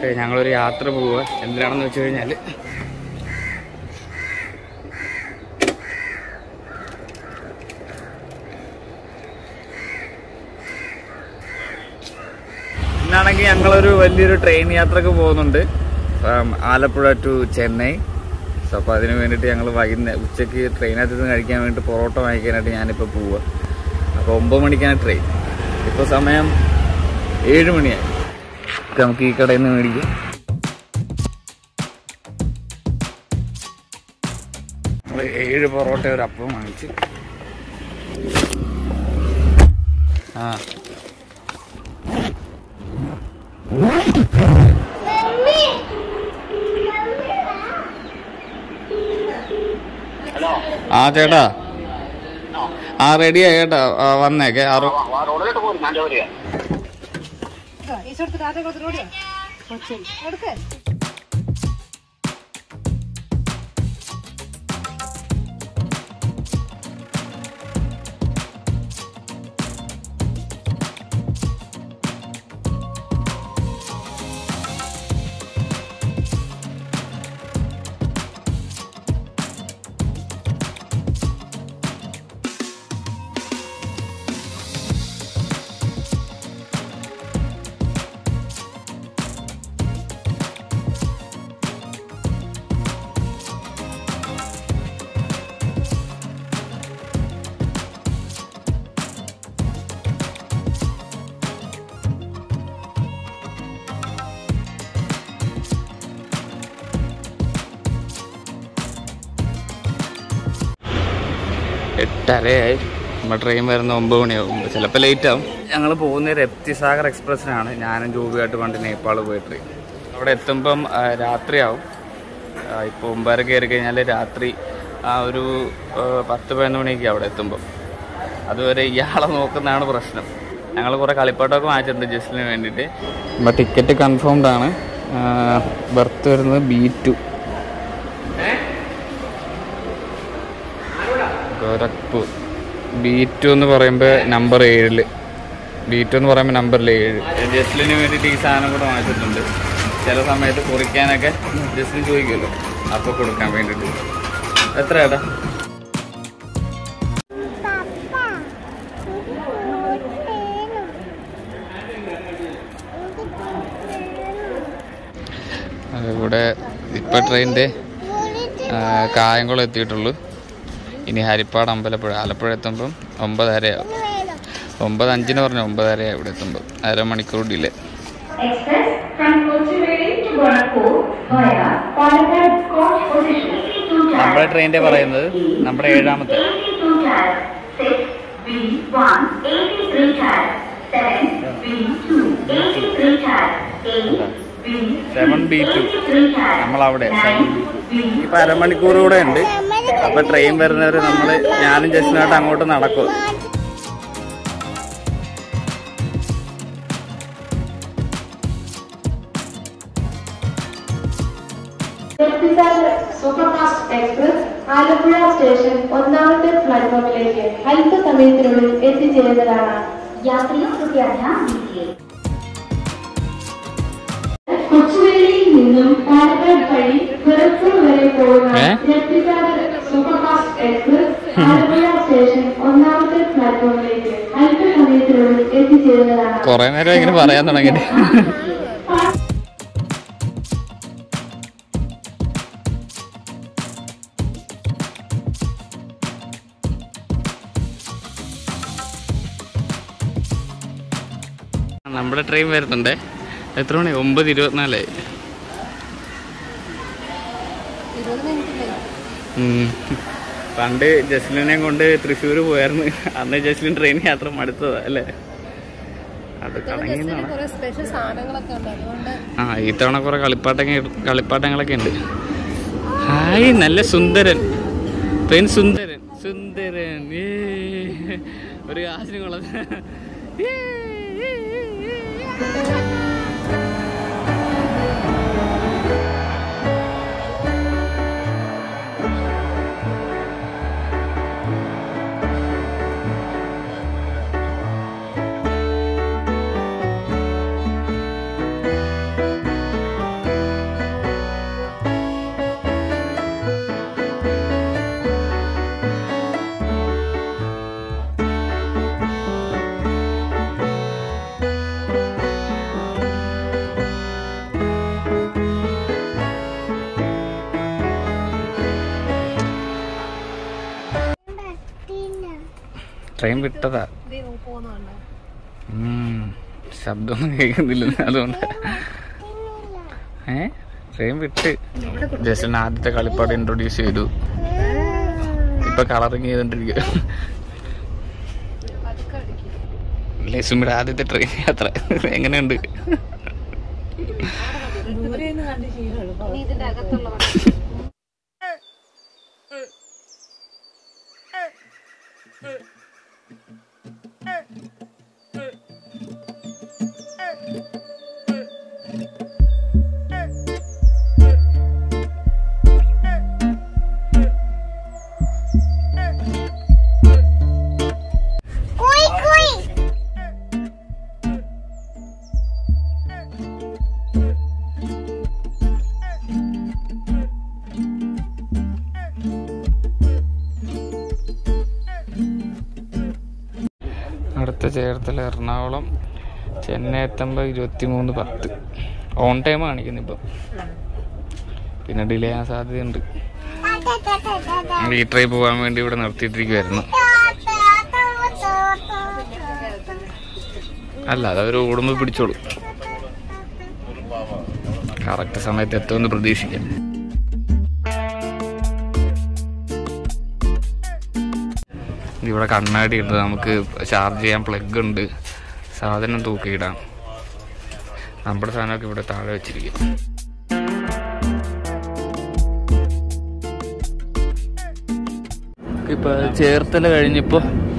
Okay ഞങ്ങളൊരു യാത്ര പോവുക എന്തിനാണെന്ന് വെച്ച് കഴിഞ്ഞാൽ ഇന്നാണെങ്കിൽ ഞങ്ങളൊരു വലിയൊരു ട്രെയിൻ യാത്രക്ക് പോകുന്നുണ്ട് ഉം, ആലപ്പുഴ ടു ചെന്നൈ സോ അപ്പോൾ അതിന് വേണ്ടിയിട്ട് ഞങ്ങൾ വൈകുന്നേരം ഉച്ചയ്ക്ക് ട്രെയിനകത്ത് നിന്ന് കഴിക്കാൻ വേണ്ടി പൊറോട്ട വാങ്ങിക്കാനായിട്ട് ഞാനിപ്പോൾ പോവുക അപ്പോൾ ഒമ്പത് മണിക്കാണ് ട്രെയിൻ ഇപ്പോൾ സമയം ഏഴ് മണിയായി ഒക്കെ നമുക്ക് ഈ കടയിൽ നിന്ന് മേടിക്കാം നമ്മള് ഏഴ് പൊറോട്ട ഒരു അപ്പം വാങ്ങിച്ച് ആ ആ ചേട്ടാ ആ റെഡിയാ ചേട്ടാ ആ, വന്നേക്കെ ആറോ ഈശ്വരത്ത് രാധ കൊടുത്ത് ഓടിയോ കൊടുക്ക് എട്ടരയായി നമ്മുടെ ട്രെയിൻ വരുന്ന ഒമ്പത് മണിയാവും ചിലപ്പോൾ ലേറ്റ് ആവും ഞങ്ങൾ പോകുന്നത് രപ്തിസാഗർ എക്സ്പ്രസ്സിനാണ് ഞാനും ജോബിയായിട്ട് പണ്ട് നേപ്പാൾ പോയ ട്രെയിൻ അവിടെ എത്തുമ്പം ആ, രാത്രിയാവും ഇപ്പോൾ ഒമ്പതര കയറി കഴിഞ്ഞാൽ രാത്രി ആ ഒരു ആ, പത്ത് പതിനൊന്ന് മണിയൊക്കെ അവിടെ എത്തുമ്പം അതുവരെ ഇയാളെ നോക്കുന്നതാണ് പ്രശ്നം ഞങ്ങൾ കുറേ കളിപ്പാട്ടമൊക്കെ വാങ്ങിച്ചിട്ടുണ്ട് ജസ്റ്റിന് വേണ്ടിയിട്ട് അപ്പം ടിക്കറ്റ് കൺഫേംഡ് ആണ് ബർത്ത് വരുന്നത് B two Gorakhpur B two എന്ന് പറയുമ്പോൾ നമ്പർ ഏഴില് ബി ടു എന്ന് പറയുമ്പോൾ നമ്പറിൽ ഏഴ് ജസ്ലിന് വേണ്ടിയിട്ട് ഈ സാധനം കൂടെ വാങ്ങിച്ചിട്ടുണ്ട് ചില സമയത്ത് കുറിക്കാനൊക്കെ ജസ്ലിന് ചോദിക്കുമല്ലോ അപ്പോൾ കൊടുക്കാൻ വേണ്ടിയിട്ട് എത്ര ഏട്ടാ ഇവിടെ ഇപ്പം ട്രെയിനിൻ്റെ കായംകുളം എത്തിയിട്ടുള്ളൂ ഇനി ഹരിപ്പാട് അമ്പലപ്പുഴ ആലപ്പുഴ എത്തുമ്പം ഒമ്പതരയാവും ഒമ്പത് അഞ്ചിന് പറഞ്ഞു ഒമ്പതരയാവും ഇവിടെ എത്തുമ്പോൾ അരമണിക്കൂർ delay Express from Kochuveli to Gorakhpur via Palakkad coach position. നമ്മുടെ ട്രെയിനിൻ്റെ പറയുന്നത് നമ്മുടെ ഏഴാമത്തെ 82 tiles, 6 B1, 83 tiles, 7 B2, 83 tiles, 8 B, seven B two 83 tiles, നമ്മളവിടെ 9 B, ഇപ്പം അരമണിക്കൂർ കൂടെ ഉണ്ട് അപ്പം ട്രെയിൻ വരുന്നവർ നമ്മൾ ഞാനും ജസ്റ്റിനായിട്ട് അങ്ങോട്ട് നടക്കും Shaktisagar superfast express Alappuzha station ഒന്നാമത്തെ പ്ലാറ്റ്ഫോമിലേക്ക് അല്പസമയത്തിനുള്ളിൽ എത്തിച്ചേരുന്നതാണ് यात्रियों कृपया ध्यान दीजिए കൊച്ചുവേലിയിൽ നിന്നും പാലക്കാട് വഴി ഗോരഖ്പൂർ വരെ പോകുന്ന ഏ? Shaktisagar superfast express Alappuzha station ഒന്നാമത്തെ പ്ലാറ്റ്ഫോമിലേക്ക് അല്പസമയത്തിനുള്ളിൽ എത്തിച്ചേരുന്നതാണ് കുറേ നേരം ഇങ്ങനെ പറയാൻ തുടങ്ങിയിട്ട് നമ്മുടെ ട്രെയിൻ വരുന്നുണ്ടേ എത്ര മണി ഒമ്പത് ഇരുപത്തിനാലായി ഇരുപത് മിനിറ്റില്ലേ ഉം. പണ്ട് ജസ്ലിനെ കൊണ്ട് തൃശ്ശൂർ പോയായിരുന്നു അന്ന് ജസ്ലിൻ ട്രെയിൻ യാത്ര മടുത്തതാ അല്ലേ അത് കണങ്ങിയെന്നാണ് കുറെ സ്പെഷ്യൽ സാധനങ്ങളൊക്കെ ഉണ്ട് അതുകൊണ്ട് ആ ഈ തവണ കുറെ കളിപ്പാട്ടങ്ങ കളിപ്പാട്ടങ്ങളൊക്കെ ഉണ്ട് ഹായ് നല്ല സുന്ദരൻ ട്രെയിൻ സുന്ദരൻ സുന്ദരൻ ഏ. ഒരു കാശിനും കൊള്ളത് ഏ, ഏ, ഏ, ഏ. ട്രെയിൻ വിട്ടതാ ദേ നോ- പോകുന്നുണ്ടോ ഉം. ശബ്ദമൊന്നും കേൾക്കുന്നില്ല അതുകൊണ്ട് ഏ ട്രെയിൻ വിട്ട് ജസ്റ്റിന് ആദ്യത്തെ കളിപ്പാട് ഇൻട്രൊഡ്യൂസ് ചെയ്തു ഇപ്പൊ കളറിങ് ചെയ്തോണ്ടിരിക്കുക പതുക്കെ അടിക്കും ലക്ഷ്മിയുടെ ആദ്യത്തെ ട്രെയിൻ യാത്ര എങ്ങനെയുണ്ട് നീ ഇതിന്റെ അകത്തുള്ള അടുത്ത ചേർത്തല എറണാകുളം ചെന്നൈ എത്തുമ്പോൾ ഇരുപത്തി മൂന്ന് പത്ത് ഓൺ ടൈം കാണിക്കുന്നു ഇപ്പം പിന്നെ ഡിലേ ആകാൻ സാധ്യതയുണ്ട് ഈ ട്രൈ പോകാൻ വേണ്ടി ഇവിടെ നിർത്തിയിട്ടിരിക്കുമായിരുന്നു അല്ല അതവർ ഓടുമ്പോൾ പിടിച്ചോളൂ കറക്റ്റ് സമയത്ത് എത്തുമെന്ന് പ്രതീക്ഷിക്കാം ഇവിടെ കണ്ണാടി ഉണ്ട് നമുക്ക് ചാർജ് ചെയ്യാൻ പ്ലഗ് ഉണ്ട് സാധനം തൂക്കിയിടാം നമ്മുടെ സാധനമൊക്കെ ഇവിടെ താഴെ വെച്ചിരിക്കും ഇപ്പൊ ചേർത്തല കഴിഞ്ഞപ്പോ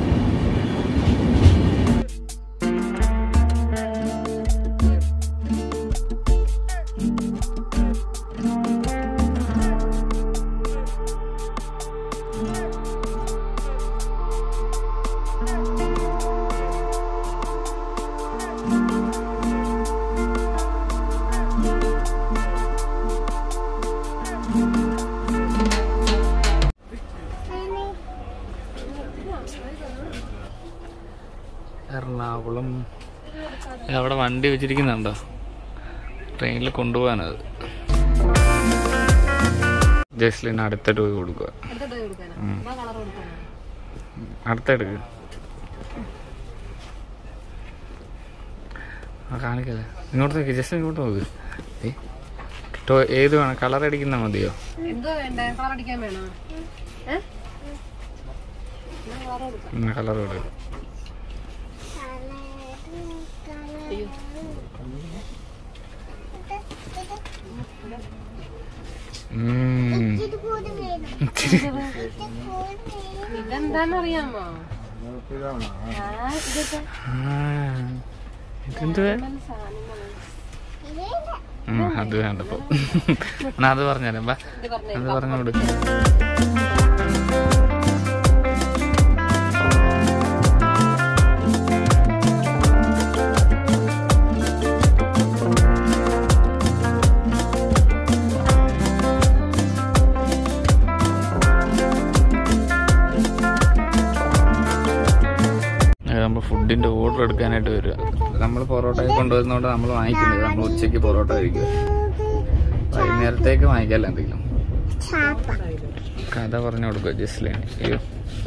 എറണാകുളം അവിടെ വണ്ടി വെച്ചിരിക്കുന്നുണ്ടോ ട്രെയിനിൽ കൊണ്ടുപോകാനത് ജസ്ലിന് അടുത്ത ടൂർ കൊടുക്കുക അടുത്ത ഡോയ് കൊടുക്കാനാ എന്താ കളർ കൊടുക്കാനാ അടുത്തെടുക്ക് ആ കാണിക്കല്ലേ ഇങ്ങോട്ട് നോക്കി ജസ്റ്റ് ഇങ്ങോട്ട് നോക്ക് ഏ ടോ ഏത് വേണം കളർ അടിക്കുന്ന മതിയോ എന്തോ വേണ്ടേ കളർ അടിക്കാൻ വേണോ ഏഹ് കളർ കൊടുക്കാം കളർ കൊടുക്കും അയ്യോ ഉം. ഇതെന്താന്നറിയാമോ ആ ഇതൊക്കെ ആ, ഇതെന്തുവാ സാധനങ്ങള് ഉം, അത് വേണ്ടപ്പോ എന്നാ അത് പറഞ്ഞാലേ ബാ ഇത് പറഞ്ഞേ അത് പറഞ്ഞു കൊടുക്കും നമ്മൾ ഫുഡിന്റെ ഓർഡർ എടുക്കാനായിട്ട് വരിക നമ്മൾ പൊറോട്ട കൊണ്ടുവരുന്നതുകൊണ്ട് നമ്മൾ വാങ്ങിക്കുന്നത് നമ്മൾ ഉച്ചയ്ക്ക് പൊറോട്ട കഴിക്കുക വൈകുന്നേരത്തേക്ക് വാങ്ങിക്കാല്ല എന്തെങ്കിലും കഥ പറഞ്ഞു കൊടുക്കുക ജസ്ലിന് അയ്യോ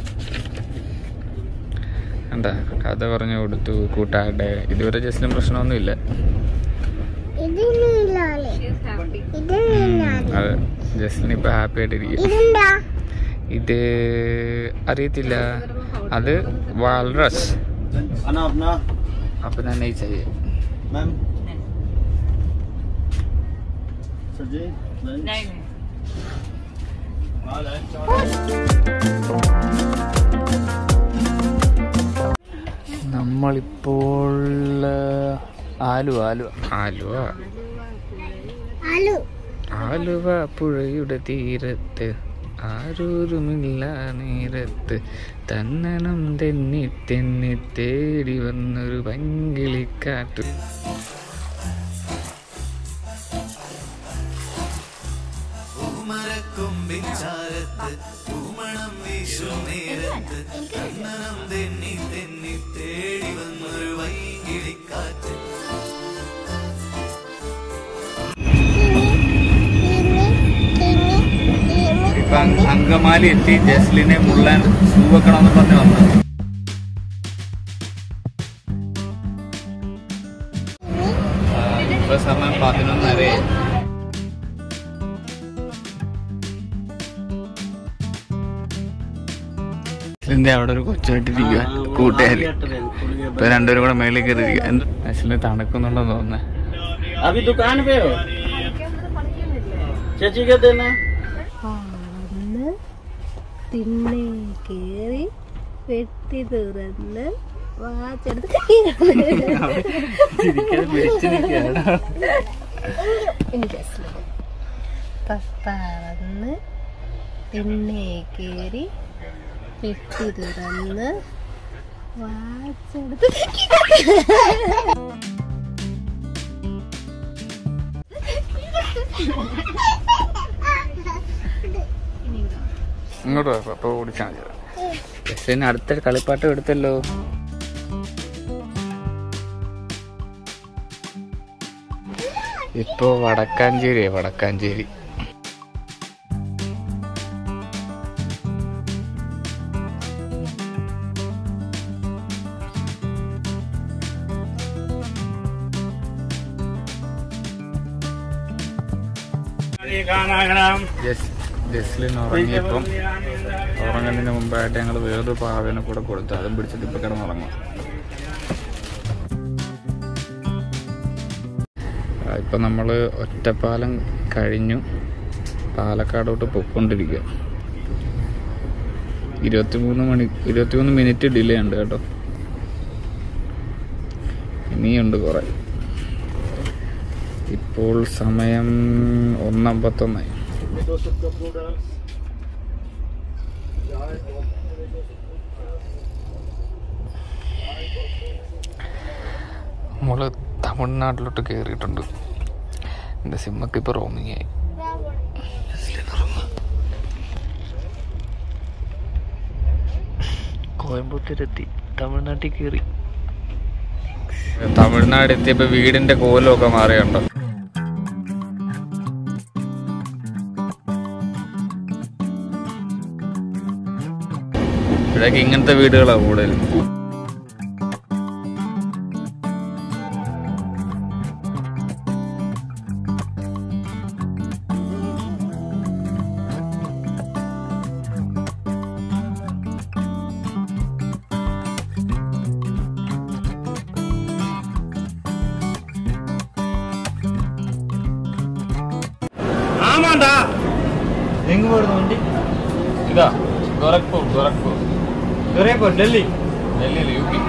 കണ്ട കഥ പറഞ്ഞു കൊടുത്തു കൂട്ടാടെ ഇതുവരെ ജസ്ലിൻ പ്രശ്നമൊന്നുമില്ല ഹാപ്പി ഉം, അതെ ജസ്ലിൻ ഇപ്പൊ ഹാപ്പി ആയിട്ടിരിക്കും ഇത് അറിയത്തില്ല അത് വാൽറസ് अपना अपना അപ്പൊ തന്നെ ഈ ചെയ്യ मैम सर जी नहीं നമ്മളിപ്പോൾ ആലുവ ആലുവ ആലുവ ആലുവ പുഴയുടെ തീരത്ത് ആരൂരുമില്ല നേരത്ത് തന്നനം തെന്നി തെന്നി തേടി വന്നൊരു പങ്കിളിക്കാറ്റ് പൂമരക്കൊമ്പിൻ ചാരത്ത് പൂമണം വീശും നേരത്ത് കണ്ണനം തെന്നി തെന്നി തേടി വന്നൊരു വൈകിളിക്കാറ്റ് ഇപ്പൊ അങ്കമാലി എത്തി ജസ്ലിനെ മുള്ളാൻ ഷൂ വെക്കണമെന്ന് പറഞ്ഞു വന്നത് നിറയെ ഇതിന്റെ അവിടെ ഒരു കൊച്ചായിട്ടിരിക്കുക കൂട്ടുകാരി ഇപ്പൊ രണ്ടുപേരും കൂടെ മേളിൽ കയറി ഇരിക്കുക എന്ത് അശ്വിന് തണുക്കുന്നുണ്ടെന്ന് തോന്നുന്നേ अभी दुकान पे हो चाची क्या देना പാന്ന് തിണ്ണേ കേറി വെട്ടി തുറന്ന് വാച്ചെടുത്ത് പറന്ന് തിണ്ണേ കേറി വെട്ടി തുറന്ന് വാച്ചെടുത്ത് ഇങ്ങോട്ട് വാ, അപ്പൊ ഓടിച്ചാൽ മതി അശ്വിന് അടുത്ത കളിപ്പാട്ടം എടുത്തല്ലോ ഇപ്പൊ വടക്കാഞ്ചേരി വടക്കാഞ്ചേരി ജസ്- ജസ്ലിൻ ഉറങ്ങിയപ്പം ഉറങ്ങുന്നതിന് മുമ്പായിട്ട് ഞങ്ങൾ വേറൊരു പാവനെ കൂടെ കൊടുത്തു അതും പിടിച്ചിട്ട് ഇപ്പൊ കിടന്നുറങ്ങും ആ, ഇപ്പൊ നമ്മള് ഒറ്റപ്പാലം കഴിഞ്ഞു പാലക്കാടോട്ട് പൊയ്ക്കൊണ്ടിരിക്കുക ഇരുപത്തിമൂന്ന് മണി ഇരുപത്തിമൂന്ന് മിനിറ്റ് ഡിലേ ഉണ്ട് കേട്ടോ ഇനിയുണ്ട് കുറെ ഇപ്പോൾ സമയം ഒന്നമ്പത്തൊന്നായി നമ്മള് തമിഴ്നാട്ടിലോട്ട് കയറിയിട്ടുണ്ട് എൻ്റെ സിമ്മൊക്കെ ഇപ്പോൾ റോമിങ് ആയി കോയമ്പത്തൂരെത്തി തമിഴ്നാട്ടിൽ കയറി തമിഴ്നാട് എത്തിയപ്പോ വീടിന്റെ കോലമൊക്കെ മാറിയുണ്ടോ ഇവിടേക്ക് ഇങ്ങനത്തെ വീടുകളാണ് കൂടുതൽ ಹೆಂಗ್ ಮಾಡುದು വണ്ടി ഇതാ ഗോരഖ്പൂർ ഗോരഖ്പൂർ ദുരേപൂർ ഡൽഹി ഡൽഹിയിൽ യു പി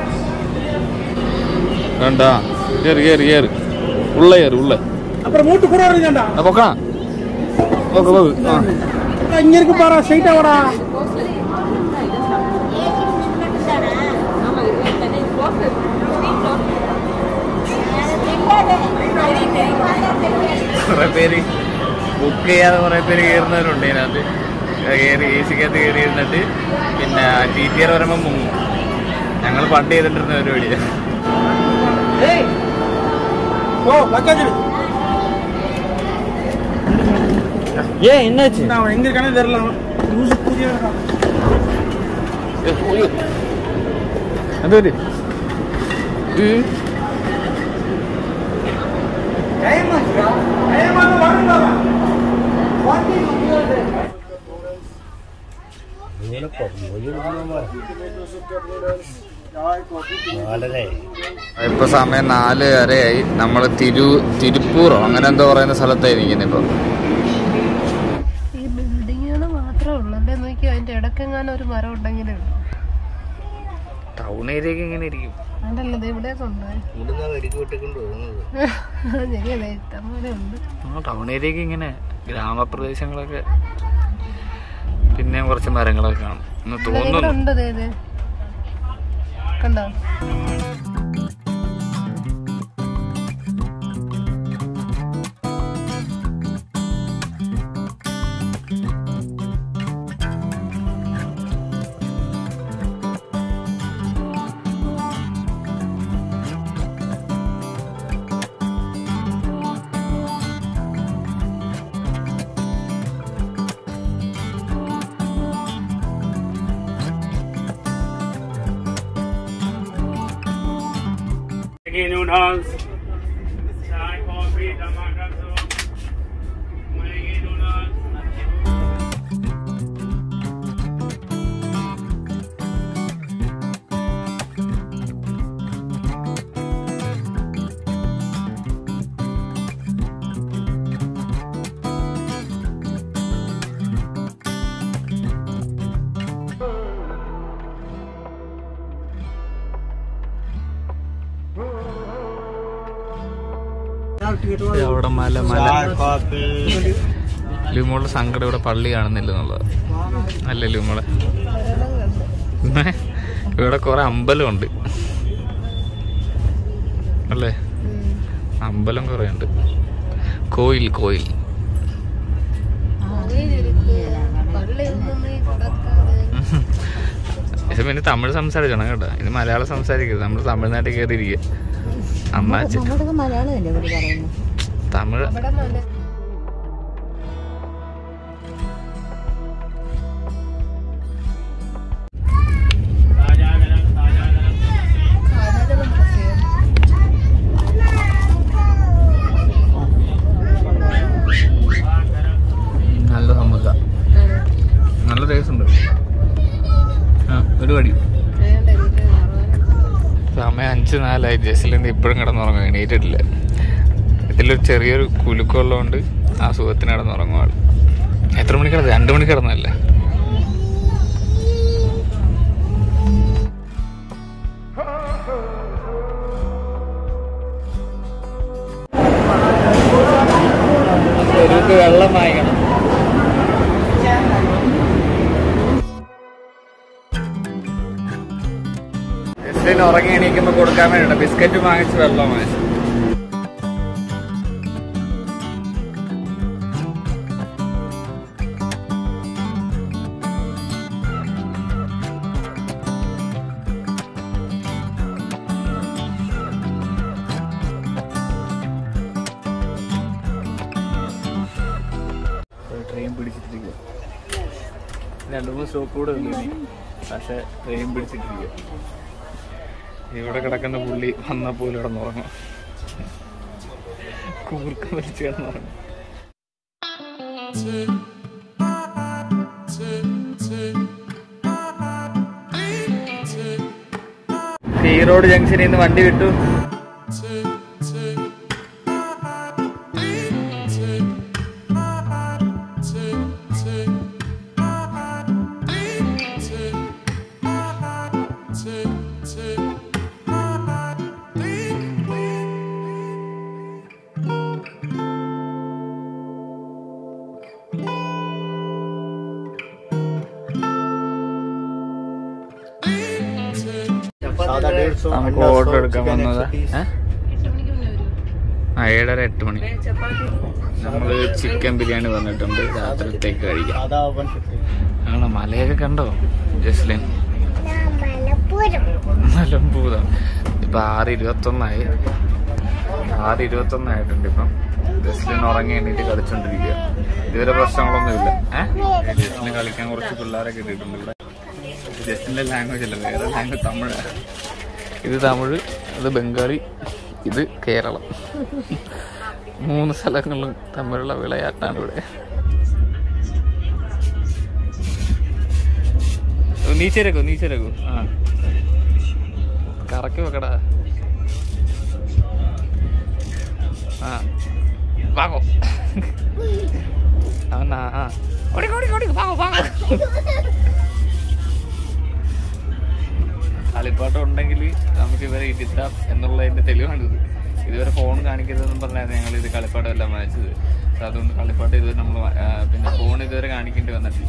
വേണ്ട കയറി കയറി കയറി ഉള്ള കയറി ഉള്ള അപ്പുറം മൂട്ട് കൂടെ പറഞ്ഞാ പൊക്കണം പോക്ക് പോക്ക് ആ ഇങ്ങനെ இருக்கு பாரா ஸ்ட்ரைட்டா வாடா കുറെ പേര് ബുക്ക് ചെയ്യാതെ കുറെ പേര് കയറുന്നവരുണ്ട് ഇതിനകത്ത് കയറി എ സിക്കകത്ത് കയറി ഇരുന്നിട്ട് പിന്നെ ടി ടി ആർ വരുമ്പോൾ മുങ്ങും ഞങ്ങൾ പണ്ട് ചെയ്തിട്ടിരുന്ന പരിപാടിയാണ് ஓ லக்காஜி ஏன் என்னாச்சு நான் எங்க இருக்கானே தெரியல லூசு புரிய അതൊരു டைம் ஆச்சுடா டைம் ஆன வரணும்டா வண்டி ഇപ്പൊ സമയം നാല് വരെയായി നമ്മൾ തിരു തിരുപ്പൂറോ അങ്ങനെ എന്തോ പറയുന്ന സ്ഥലത്തായി നിൽക്കുന്നത് ഇപ്പൊ ഈ ബിൽഡിങ്ങുകൾ മാത്രമേ ഉള്ളൂ അല്ലേ നോക്കി അതിന്റെ ഇടക്കെങ്ങാനും ഒരു മരം ഉണ്ടെങ്കിലേ ഉള്ളൂ ടൗൺ ഏരിയക്ക് ഇങ്ങനെ ഇരിക്കും അതല്ല ഇത് ഇവിടെയൊക്കെ ഉണ്ട് ശരിയല്ലേ ഇഷ്ടം പോലെ ഉണ്ട് ആ ടൗൺ ഏരിയക്ക് ഇങ്ങനെ ഗ്രാമപ്രദേശങ്ങളൊക്കെ പിന്നെയും കുറച്ച് മരങ്ങളൊക്കെ കാണും എന്ന് ദേ ഇവിടെ തോന്നുന്നു ഉണ്ട് ദേ ഇത് കണ്ടോ नूडल्स चाय कॉफी टमाटर അവിടെ മല മല ലുമോളുടെ സങ്കടം ഇവിടെ പള്ളി കാണുന്നില്ല എന്നുള്ളത് അല്ലേ ലുമോളെ പിന്നെ ഇവിടെ കുറെ അമ്പലമുണ്ട് അല്ലേ അമ്പലം കുറെ ഉണ്ട് കോയിൽ കോയിൽ പള്ളി ഒന്നും നീ കൊടുക്കാതെ ഇത് പിന്നെ തമിഴ് സംസാരിച്ചോണം കേട്ടോ ഇത് മലയാളം സംസാരിക്കരുത് നമ്മൾ തമിഴ്നാട്ടിൽ കയറിയിരിക്കുക അമ്മാച്ചൻ നമ്മളൊക്കെ മലയാളമല്ലേ ഇവിടെ പറയുന്നത് തമിഴ് അവിടെ മല കാലാതരം പ്രത്യേകം നല്ല സമൂസ നല്ല ടേസ്റ്റ് ഉണ്ട് ആ ഒരു പടി വേണ്ട എനിക്ക് അറിയാൻ സമയം അഞ്ച് നാലായി ജസ്ലിന്റെ ഇപ്പോഴും കിടന്നുറങ്ങും എണീറ്റിട്ടില്ല ഇതിലൊരു ചെറിയൊരു കുലുക്കമുള്ളതുകൊണ്ട് ആ സുഖത്തിന് കിടന്നുറങ്ങും ആള് എത്ര മണി കിടന്നത് രണ്ടു മണി കിടന്നല്ലേ വെള്ളം വാങ്ങിക്കണം ജസ്ലിന് ഉറങ്ങി എണീക്കുമ്പോ കൊടുക്കാൻ വേണ്ടിട്ട് ബിസ്ക്കറ്റ് വാങ്ങിച്ച് വെള്ളം വാങ്ങിച്ചു ട്രെയിൻ പിടിച്ചിട്ടിരിക്കുക രണ്ടു മൂന്ന് സ്റ്റോപ്പ് കൂടെ ഉള്ളു ഇനി പക്ഷെ ട്രെയിൻ പിടിച്ചിട്ടിരിക്കുക ഇവിടെ കിടക്കുന്ന പുള്ളി വന്നപ്പോൾ കിടന്നുറങ്ങും കൂർക്ക വലിച്ച് കിടന്നുറങ്ങും ഈറോഡ് ജംഗ്ഷനിൽ നിന്ന് വണ്ടി വിട്ടു നമുക്ക് ഓർഡർ എടുക്കാൻ വന്നതാ ഏ? എട്ട് മണിക്ക് മുന്നേ വരും ആ ഏഴര എട്ട് മണി നമ്മള് ചിക്കൻ ബിരിയാണി പറഞ്ഞിട്ടുണ്ട് രാത്രിത്തേക്ക് കഴിക്കാം ആണോ മലയൊക്കെ കണ്ടോ ജസ്ലിൻ മലമ്പൂതം ഇപ്പൊ ആറ് ഇരുപത്തൊന്നായി ആറ് ഇരുപത്തൊന്നായിട്ടുണ്ട് ഇപ്പം ജസ്ലിൻ ഉറങ്ങി എണീറ്റ് കളിച്ചോണ്ടിരിക്കുക ഇതുവരെ പ്രശ്നങ്ങളൊന്നുമില്ല ഏഹ് ജസ്ലിന് കളിക്കാൻ കുറച്ച് പിള്ളേരൊക്കെ ഇട്ടിട്ടുണ്ട് ഇവിടെ ജസ്റ്റിന്റെ ലാംഗ്വേജ് അല്ല വേറെ ലാംഗ്വേജ് തമിഴ് ഇത് തമിഴ് അത് ബംഗാളി ഇത് കേരളം മൂന്ന് സ്ഥലങ്ങളിലും തമ്മിലുള്ള വിളയാട്ടാണ് ഇവിടെ നീച്ചരക്കോ നീച്ചരക്കോ ആ കറക്കി വെക്കടാ ആ വാങ്ങോ അവനാ ആ ഓടി ഓടി ഓടി വാങ്ങോ വാങ്ങോ കളിപ്പാട്ടം ഉണ്ടെങ്കിൽ നമുക്ക് ഇവരെ ഇരുത്താം എന്നുള്ളതിന്റെ തെളിവാണിത് ഇതുവരെ ഫോൺ കാണിക്കരുതെന്നും പറഞ്ഞായിരുന്നു ഞങ്ങൾ ഇത് കളിപ്പാട്ടം എല്ലാം വാങ്ങിച്ചത് പക്ഷെ അതുകൊണ്ട് കളിപ്പാട്ടം ഇതുവരെ നമ്മൾ പിന്നെ ഫോൺ ഇതുവരെ കാണിക്കേണ്ടി വന്നിട്ടില്ല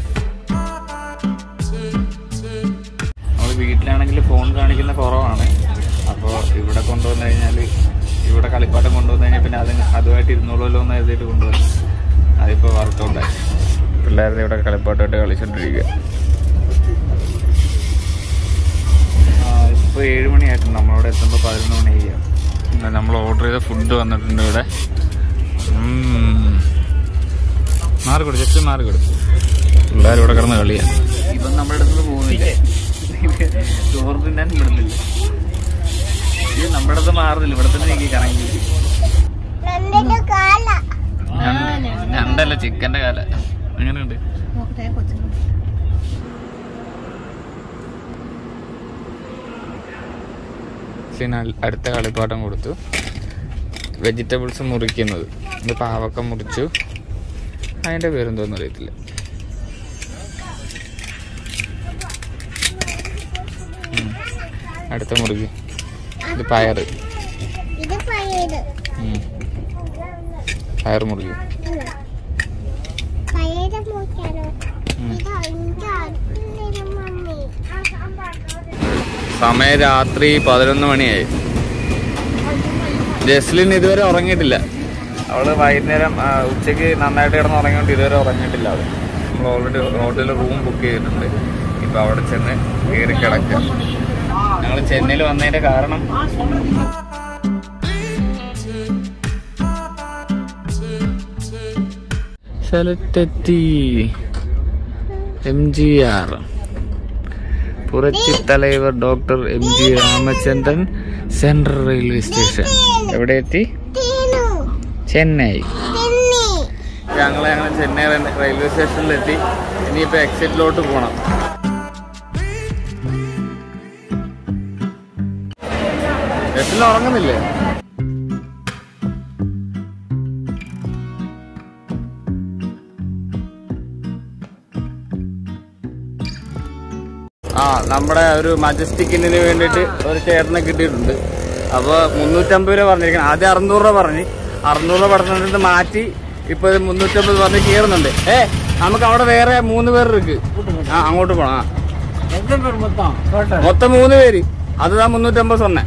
നമ്മൾ വീട്ടിലാണെങ്കിൽ ഫോൺ കാണിക്കുന്ന കുറവാണ് അപ്പോൾ ഇവിടെ കൊണ്ടുവന്നു കഴിഞ്ഞാൽ ഇവിടെ കളിപ്പാട്ടം കൊണ്ടുവന്നു കഴിഞ്ഞാൽ പിന്നെ അത് അതുമായിട്ട് ഇരുന്നോളൂല്ലോ എന്ന് എഴുതിയിട്ട് കൊണ്ടുവന്നു അതിപ്പോൾ വർക്കൗട്ടായി പിള്ളേരുടെ ഇവിടെ കളിപ്പാട്ടമായിട്ട് കളിച്ചോണ്ടിരിക്കുക ഇപ്പോൾ ഏഴ് മണിയായിട്ടുണ്ട് നമ്മളവിടെ എത്തുമ്പോൾ പതിനൊന്ന് മണി ചെയ്യാം നമ്മൾ ഓർഡർ ചെയ്ത ഫുഡ് വന്നിട്ടുണ്ട് ഇവിടെ മാറിക്കൊടു ജസ്റ്റ് മാറിക്കൊടു പിള്ളേർ ഇവിടെ കിടന്ന് കളിയാ ഇപ്പം നമ്മുടെ അടുത്ത് പോകുന്നില്ല ചോറ് തിന്നാൻ വിടുന്നില്ല ഇത് നമ്മുടെ അടുത്ത് മാറുന്നില്ല ഇവിടെ തന്നെ എനിക്ക് കറങ്ങി ഞണ്ടല്ല ചിക്കന്റെ കാല എങ്ങനെയുണ്ട് നോക്കട്ടെ കൊച്ചിന് പിന്നെ അടുത്ത കളിപ്പാട്ടം കൊടുത്തു വെജിറ്റബിൾസ് മുറിക്കുന്നത് ഇത് പാവക്ക മുറിച്ചു അതിൻ്റെ പേരെന്തോന്നും അറിയത്തില്ല ഉം. അടുത്ത മുറുകി ഇത് പയറ് ഇത് പഴയത് ഉം. കയറ് മുറിക്കും സമയം രാത്രി പതിനൊന്ന് മണിയായി ജസ്ലിൻ ഇതുവരെ ഉറങ്ങിയിട്ടില്ല അവള് വൈകുന്നേരം ആ, ഉച്ചയ്ക്ക് നന്നായിട്ട് കിടന്ന് ഉറങ്ങിയോണ്ട് ഇതുവരെ ഉറങ്ങിയിട്ടില്ല അവള് നമ്മൾ ഓൾറെഡി ഹോട്ടലിൽ റൂം ബുക്ക് ചെയ്തിട്ടുണ്ട് ഇപ്പൊ അവിടെ ചെന്ന് കയറി കിടക്കുക ഞങ്ങൾ ചെന്നൈയിൽ വന്നതിന്റെ കാരണം സ്ഥലത്തെത്തി M G R Puratchi Thalaivar doctor M G Ramachandran central railway station എവിടെ എത്തി ചെന്നൈ ഞങ്ങൾ ഞങ്ങൾ ചെന്നൈ റെയിൽവേ- റെയിൽവേ സ്റ്റേഷനിലെത്തി ഇനിയിപ്പോ എക്സിറ്റിലോട്ട് പോകണം ബസ്സിൽ ഉറങ്ങുന്നില്ലേ ആ നമ്മുടെ ഒരു മജസ്റ്റിക്കിന് വേണ്ടിയിട്ട് ഒരു ചേട്ടനെ കിട്ടിയിട്ടുണ്ട് അപ്പോൾ മുന്നൂറ്റമ്പത് രൂപ പറഞ്ഞിരിക്കണം ആദ്യം അറുന്നൂറ് രൂപ പറഞ്ഞ് അറുന്നൂറ് രൂപ പറഞ്ഞിട്ട് മാറ്റി ഇപ്പൊ ഇത് മുന്നൂറ്റമ്പത് പറഞ്ഞ് കയറുന്നുണ്ട് ഏ നമുക്ക് അവിടെ വേറെ മൂന്ന് പേർ ഇருக்கு ആ അങ്ങോട്ട് പോണം ആ മൊത്തം മൂന്ന് പേര് അത് താ മുന്നൂറ്റമ്പത് സ്വന്നെ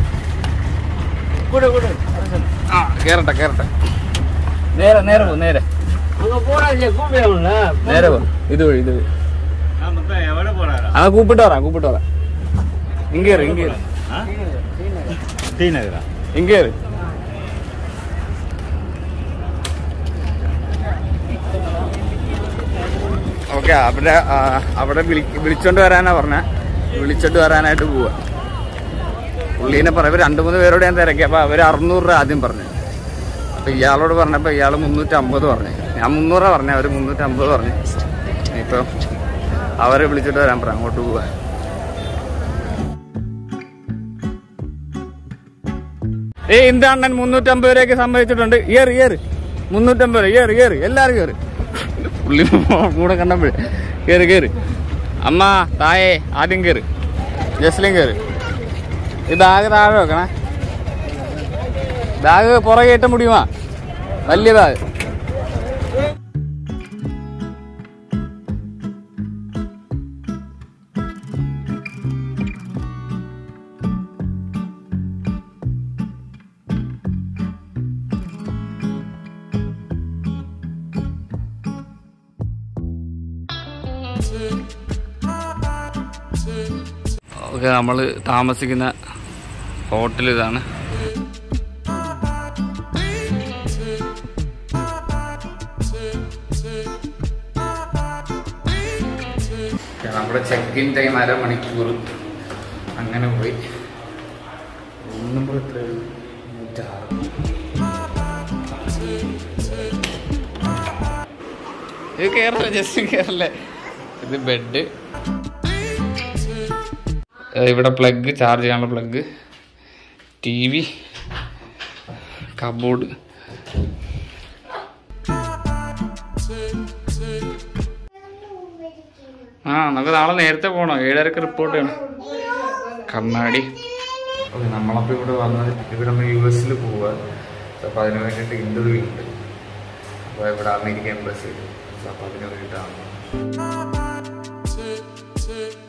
ആ കേറട്ടെ കേറട്ടെ നേരെ നേരെ പോ നേരെ നേരെ പോ ഇത് വഴി ഇത് വഴി ആ കൂപ്പിട്ട് വരാം കൂപ്പിട്ട് വരാം ഇങ്ങേറ് ഇങ്ങേറ് ഇങ്ങേറ് ഓക്കെ അവിടെ ആ, അവിടെ വിളി- വിളിച്ചോണ്ട് വരാനാ പറഞ്ഞ വിളിച്ചോണ്ട് വരാനായിട്ട് പോവാ പുള്ളീനെ പറയാം രണ്ടു മൂന്ന് പേരോട് ഞാൻ തിരക്കി അപ്പൊ അവര് അറുന്നൂറ് രൂപ ആദ്യം പറഞ്ഞു അപ്പൊ ഇയാളോട് പറഞ്ഞപ്പോ ഇയാള് മുന്നൂറ്റമ്പത് പറഞ്ഞു ഞാൻ മുന്നൂറ് പറഞ്ഞു അവര് മുന്നൂറ്റമ്പത് പറഞ്ഞു ഇപ്പൊ അവരെ വിളിച്ചിട്ട് വരാൻ പറ അങ്ങോട്ട് പോവാ ഏ എന്താണ്ണൻ മുന്നൂറ്റമ്പത് രൂപയ്ക്ക് സംഭവിച്ചിട്ടുണ്ട് ഏറ് ഏറ് മുന്നൂറ്റമ്പത് രൂപ ഏറ് ഏറ് എല്ലാരും കേറ് പുള്ളി കൂടെ കണ്ടപ്പോഴേ കേറ് കേറ് അമ്മ തായേ ആദ്യം കേറ് ജസ്ലിൻ കേറ് ഈ ബാഗ് താഴെ വെക്കണേ ബാഗ് പുറകെ ഇട്ട മുടിയുമാ വലിയ ബാഗ് ഓക്കെ നമ്മൾ താമസിക്കുന്ന ഹോട്ടൽ ഇതാണ് നമ്മുടെ ചെക്ക് ഇൻ ടൈം അരമണിക്കൂർ അങ്ങനെ പോയി റൂം നമ്പർ എത്രയാണ് നൂറ്റാറ് ഇത് കേറല്ലേ ജസ്റ്റ് കേറല്ലേ ഇത് ബെഡ് ഇവിടെ പ്ലഗ് ചാർജ് ചെയ്യാനുള്ള പ്ലഗ് ടി വി കബോർഡ് ആ നമുക്ക് നാളെ നേരത്തെ പോകണം ഏഴരക്ക് റിപ്പോർട്ട് ചെയ്യണം കണ്ണാടി ഓക്കെ നമ്മളപ്പോൾ ഇവിടെ വന്നത് ഇവിടെ നമ്മൾ യു എസിൽ പോവുക അപ്പോൾ അതിന് വേണ്ടിയിട്ട് ഇൻ്റർവ്യൂ ഉണ്ട് അപ്പോൾ ഇവിടെ അമേരിക്കൻ എംബസി അപ്പോൾ അതിന് വേണ്ടിയിട്ടാണ്